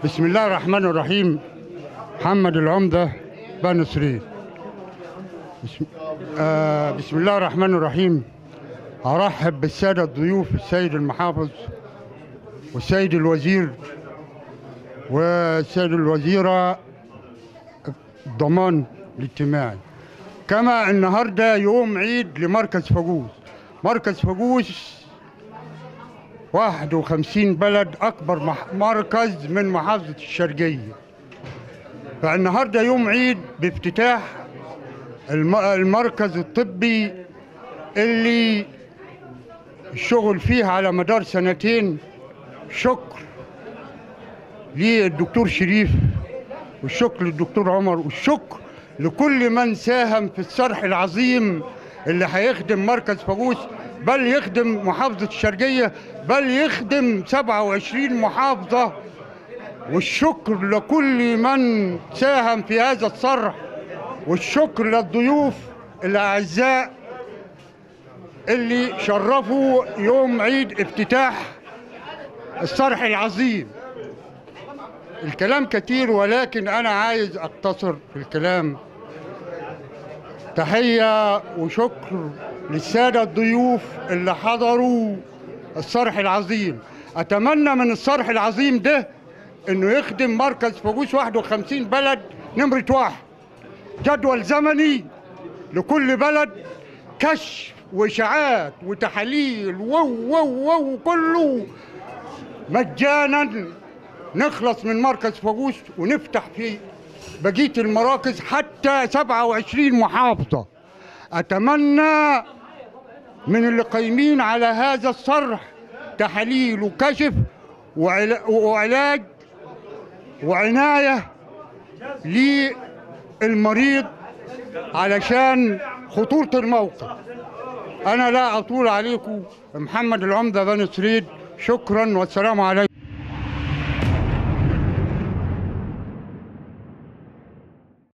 بسم الله الرحمن الرحيم محمد العمدة بني سرير بسم, آه بسم الله الرحمن الرحيم أرحب بالسادة الضيوف السيد المحافظ والسيد الوزير والسيد الوزيرة الضمان الاجتماعي كما النهارده يوم عيد لمركز فاجوس مركز فاجوس 51 بلد أكبر مح- مركز من محافظة الشرقية فالنهارده يوم عيد بافتتاح الم- المركز الطبي اللي الشغل فيه على مدار سنتين شكر للدكتور شريف والشكر للدكتور عمر والشكر لكل من ساهم في الصرح العظيم اللي هيخدم مركز فاجوس بل يخدم محافظة الشرقية بل يخدم 27 محافظة والشكر لكل من ساهم في هذا الصرح والشكر للضيوف الأعزاء اللي شرفوا يوم عيد افتتاح الصرح العظيم الكلام كتير ولكن أنا عايز أقتصر في الكلام تحية وشكر للسادة الضيوف اللي حضروا الصرح العظيم أتمنى من الصرح العظيم ده إنه يخدم مركز فاجوس 51 بلد نمرة واحد جدول زمني لكل بلد كشف وإشاعات وتحاليل وو وو وو كله مجانا نخلص من مركز فاجوس ونفتح في بقية المراكز حتى 27 محافظة أتمنى من اللي قايمين على هذا الصرح تحاليل وكشف وعلا- وعلاج وعناية للمريض علشان خطورة الموقف أنا لا أطول عليكم محمد العمدة بني سريد شكرا والسلام عليكم